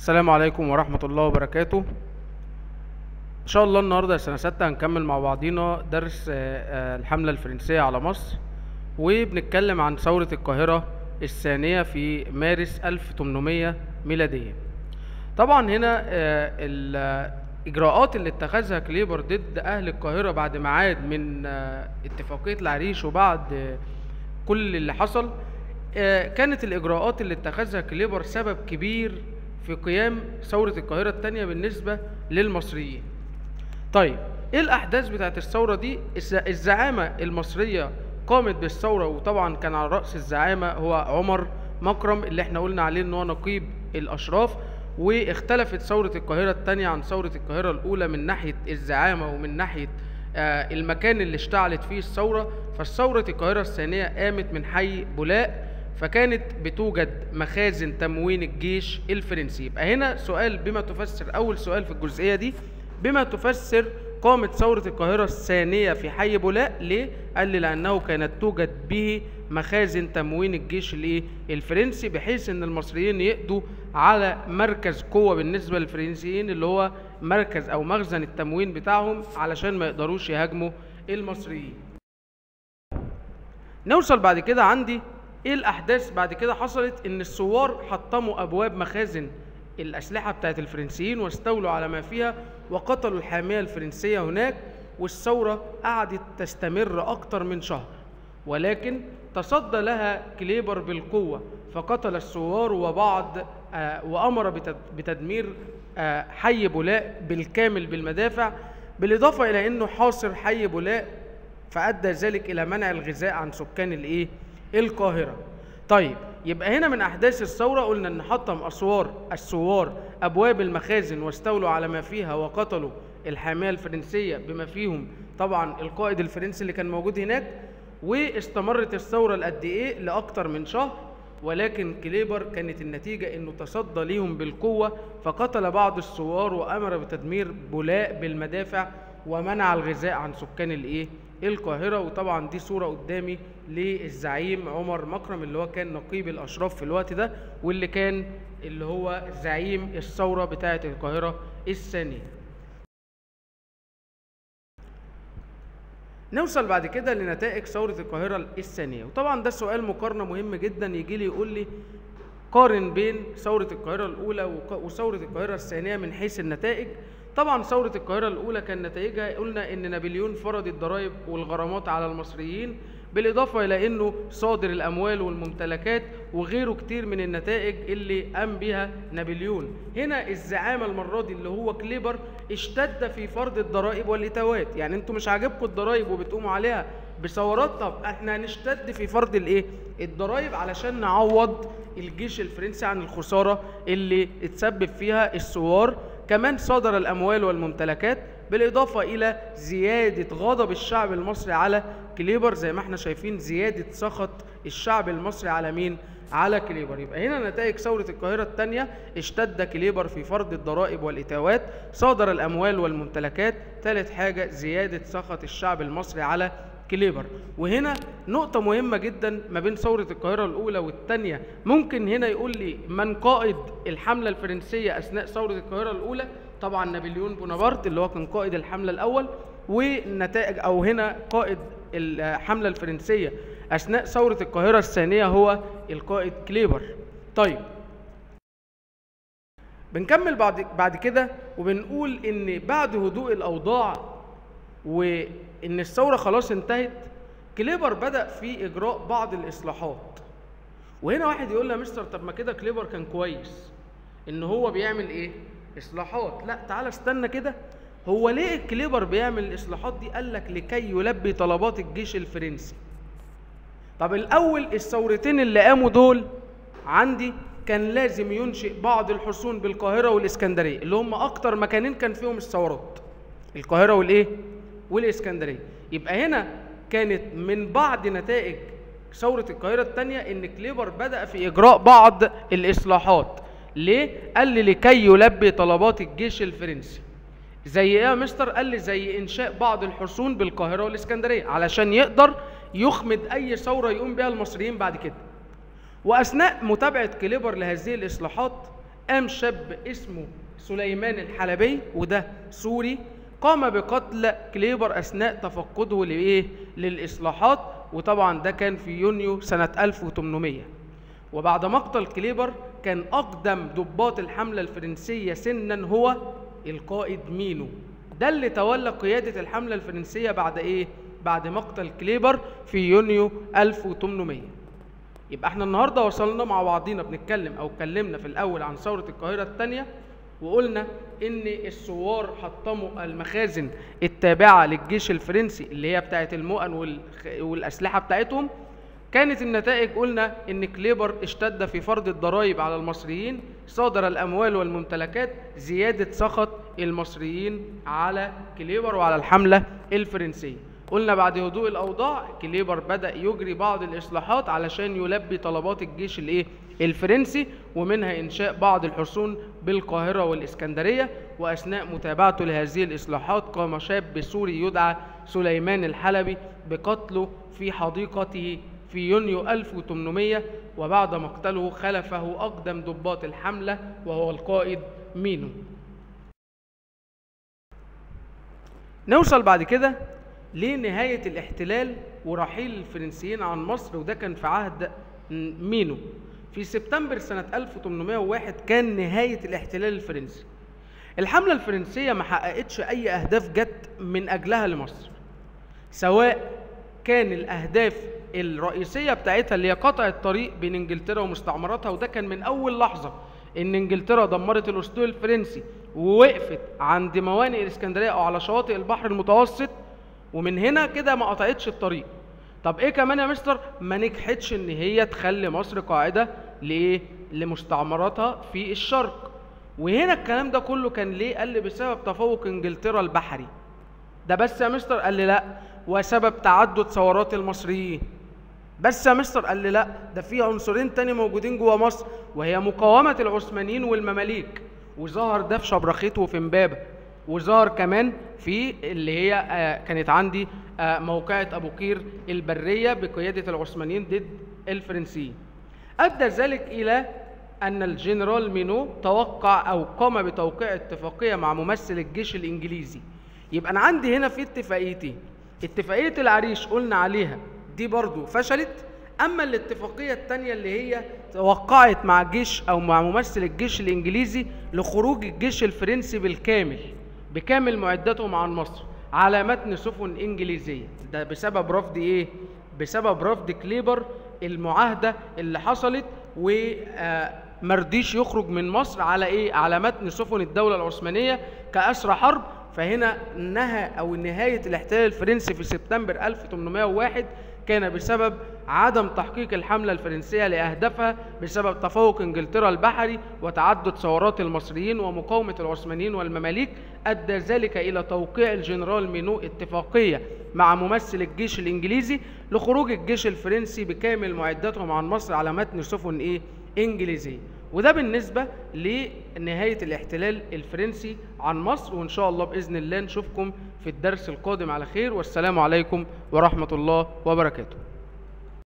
السلام عليكم ورحمة الله وبركاته إن شاء الله النهاردة سنة ستة هنكمل مع بعضينا درس آه، آه، الحملة الفرنسية على مصر وبنتكلم عن ثورة القاهرة الثانية في مارس 1800 ميلادية طبعا هنا آه، الإجراءات اللي اتخذها كليبر ضد أهل القاهرة بعد ما عاد من آه، اتفاقية العريش وبعد آه، كل اللي حصل آه، كانت الإجراءات اللي اتخذها كليبر سبب كبير في قيام ثورة القاهرة الثانية بالنسبة للمصريين طيب ايه الاحداث بتاعت الثوره دي الز- الزعامه المصريه قامت بالثوره وطبعا كان على راس الزعامه هو عمر مكرم اللي احنا قلنا عليه ان هو نقيب الاشراف واختلفت ثوره القاهره الثانيه عن ثوره القاهره الاولى من ناحيه الزعامه ومن ناحيه آه، المكان اللي اشتعلت فيه الثوره فالثوره القاهره الثانيه قامت من حي بولاق فكانت بتوجد مخازن تموين الجيش الفرنسي يبقى هنا سؤال بما تفسر اول سؤال في الجزئيه دي بما تفسر قامت ثورة القاهرة الثانية في حي بولاق ليه؟ قال لي لأنه كانت توجد به مخازن تموين الجيش الايه؟ الفرنسي بحيث إن المصريين يقضوا على مركز قوة بالنسبة للفرنسيين اللي هو مركز أو مخزن التموين بتاعهم علشان ما يقدروش يهاجموا المصريين. نوصل بعد كده عندي ايه الاحداث بعد كده حصلت ان الثوار حطموا ابواب مخازن الاسلحه بتاعت الفرنسيين واستولوا على ما فيها وقتلوا الحاميه الفرنسيه هناك والثوره قعدت تستمر اكتر من شهر ولكن تصدى لها كليبر بالقوه فقتل الثوار وبعض آه وامر بتد- بتدمير آه حي بولاق بالكامل بالمدافع بالاضافه الى انه حاصر حي بولاق فأدى ذلك إلى منع الغذاء عن سكان الإيه؟ القاهرة. طيب يبقى هنا من أحداث الثورة قلنا إن حطم أسوار الثوار أبواب المخازن واستولوا على ما فيها وقتلوا الحامية الفرنسية بما فيهم طبعا القائد الفرنسي اللي كان موجود هناك واستمرت الثورة لقد إيه؟ لأكتر من شهر ولكن كليبر كانت النتيجة انه تصدى ليهم بالقوة فقتل بعض الثوار وامر بتدمير بولاق بالمدافع ومنع الغذاء عن سكان الايه القاهرة وطبعا دي صورة قدامي للزعيم عمر مكرم اللي هو كان نقيب الاشراف في الوقت ده واللي كان اللي هو زعيم الثورة بتاعة القاهرة الثانية نوصل بعد كده لنتائج ثورة القاهرة الثانية وطبعا ده سؤال مقارنة مهم جدا يجي لي يقول لي قارن بين ثورة القاهرة الأولى وق- وثورة القاهرة الثانية من حيث النتائج طبعا ثورة القاهرة الأولى كان نتائجها قلنا إن نابليون فرض الضرائب والغرامات على المصريين بالإضافة إلى إنه صادر الأموال والممتلكات وغيره كتير من النتائج اللي قام بها نابليون هنا الزعامة المرة دي اللي هو كليبر اشتد في فرض الضرائب والإتاوات يعني انتوا مش عاجبكم الضرائب وبتقوموا عليها بثورات طب احنا هنشتد في فرض الايه الضرائب علشان نعوض الجيش الفرنسي عن الخسارة اللي اتسبب فيها الثوار كمان صدر الأموال والممتلكات بالإضافة إلى زيادة غضب الشعب المصري على كليبر زي ما احنا شايفين زيادة سخط الشعب المصري على مين؟ على كليبر يبقى هنا نتائج ثورة القاهرة الثانية اشتد كليبر في فرض الضرائب والإتاوات صادر الأموال والممتلكات ثالث حاجة زيادة سخط الشعب المصري على كليبر وهنا نقطة مهمة جدا ما بين ثورة القاهرة الأولى والثانية ممكن هنا يقول لي من قائد الحملة الفرنسية أثناء ثورة القاهرة الأولى طبعا نابليون بونابرت اللي هو كان قائد الحملة الأول والنتائج أو هنا قائد الحملة الفرنسية أثناء ثورة القاهرة الثانية هو القائد كليبر طيب بنكمل بعد بعد كده وبنقول ان بعد هدوء الاوضاع وان الثوره خلاص انتهت كليبر بدا في اجراء بعض الاصلاحات وهنا واحد يقول لي يا مستر طب ما كده كليبر كان كويس ان هو بيعمل ايه اصلاحات لا تعالى استنى كده هو ليه كليبر بيعمل الاصلاحات دي قال لك لكي يلبي طلبات الجيش الفرنسي طب الاول الثورتين اللي قاموا دول عندي كان لازم ينشئ بعض الحصون بالقاهره والاسكندريه اللي هم اكتر مكانين كان فيهم الثورات القاهره والايه والاسكندريه يبقى هنا كانت من بعض نتائج ثورة القاهرة الثانية إن كليبر بدأ في إجراء بعض الإصلاحات ليه؟ قال لي لكي يلبي طلبات الجيش الفرنسي زي ايه يا مستر قال لي زي انشاء بعض الحصون بالقاهره والاسكندريه علشان يقدر يخمد اي ثوره يقوم بها المصريين بعد كده واثناء متابعه كليبر لهذه الاصلاحات قام شاب اسمه سليمان الحلبي وده سوري قام بقتل كليبر أثناء تفقده لإيه؟ للإصلاحات وطبعا ده كان في يونيو سنة 1800 وبعد مقتل كليبر كان أقدم ضباط الحملة الفرنسية سنا هو القائد مينو ده اللي تولى قيادة الحملة الفرنسية بعد إيه؟ بعد مقتل كليبر في يونيو 1800 يبقى احنا النهارده وصلنا مع بعضينا بنتكلم او اتكلمنا في الاول عن ثوره القاهره الثانيه وقلنا ان الثوار حطموا المخازن التابعه للجيش الفرنسي اللي هي بتاعه المؤن والاسلحه بتاعتهم كانت النتائج قلنا ان كليبر اشتد في فرض الضرائب على المصريين صادر الاموال والممتلكات زياده سخط المصريين على كليبر وعلى الحمله الفرنسيه قلنا بعد هدوء الاوضاع كليبر بدا يجري بعض الاصلاحات علشان يلبي طلبات الجيش الايه الفرنسي ومنها انشاء بعض الحصون بالقاهره والاسكندريه واثناء متابعته لهذه الاصلاحات قام شاب سوري يدعى سليمان الحلبي بقتله في حديقته في يونيو 1800 وبعد مقتله خلفه اقدم ضباط الحمله وهو القائد مينو نوصل بعد كده لنهاية الاحتلال ورحيل الفرنسيين عن مصر وده كان في عهد مينو في سبتمبر سنة 1801 كان نهاية الاحتلال الفرنسي الحملة الفرنسية ما حققتش أي أهداف جت من أجلها لمصر سواء كان الأهداف الرئيسية بتاعتها اللي هي قطع الطريق بين إنجلترا ومستعمراتها وده كان من أول لحظة إن إنجلترا دمرت الأسطول الفرنسي ووقفت عند موانئ الإسكندرية أو على شواطئ البحر المتوسط ومن هنا كده ما قطعتش الطريق طب ايه كمان يا مستر ما نجحتش ان هي تخلي مصر قاعده لايه لمستعمراتها في الشرق وهنا الكلام ده كله كان ليه قال لي بسبب تفوق انجلترا البحري ده بس يا مستر قال لي لا وسبب تعدد ثورات المصريين بس يا مستر قال لي لا ده في عنصرين تاني موجودين جوه مصر وهي مقاومه العثمانيين والمماليك وظهر ده في شبرخيت وفي امبابه وظهر كمان في اللي هي آه كانت عندي آه موقعة أبو قير البرية بقيادة العثمانيين ضد الفرنسيين أدى ذلك إلى أن الجنرال مينو توقع أو قام بتوقيع اتفاقية مع ممثل الجيش الإنجليزي يبقى أنا عندي هنا في اتفاقيتين اتفاقية العريش قلنا عليها دي برضو فشلت أما الاتفاقية الثانية اللي هي توقعت مع جيش أو مع ممثل الجيش الإنجليزي لخروج الجيش الفرنسي بالكامل بكامل معداتهم عن مصر على متن سفن انجليزيه ده بسبب رفض ايه بسبب رفض كليبر المعاهده اللي حصلت ومرديش يخرج من مصر على ايه على متن سفن الدوله العثمانيه كاسرى حرب فهنا نهى او نهايه الاحتلال الفرنسي في سبتمبر 1801 كان بسبب عدم تحقيق الحملة الفرنسية لأهدافها بسبب تفوق إنجلترا البحري وتعدد ثورات المصريين ومقاومة العثمانيين والمماليك أدى ذلك إلى توقيع الجنرال مينو اتفاقية مع ممثل الجيش الإنجليزي لخروج الجيش الفرنسي بكامل معداتهم عن مصر على متن سفن إيه؟ إنجليزية وده بالنسبة لنهاية الاحتلال الفرنسي عن مصر وإن شاء الله بإذن الله نشوفكم في الدرس القادم على خير والسلام عليكم ورحمة الله وبركاته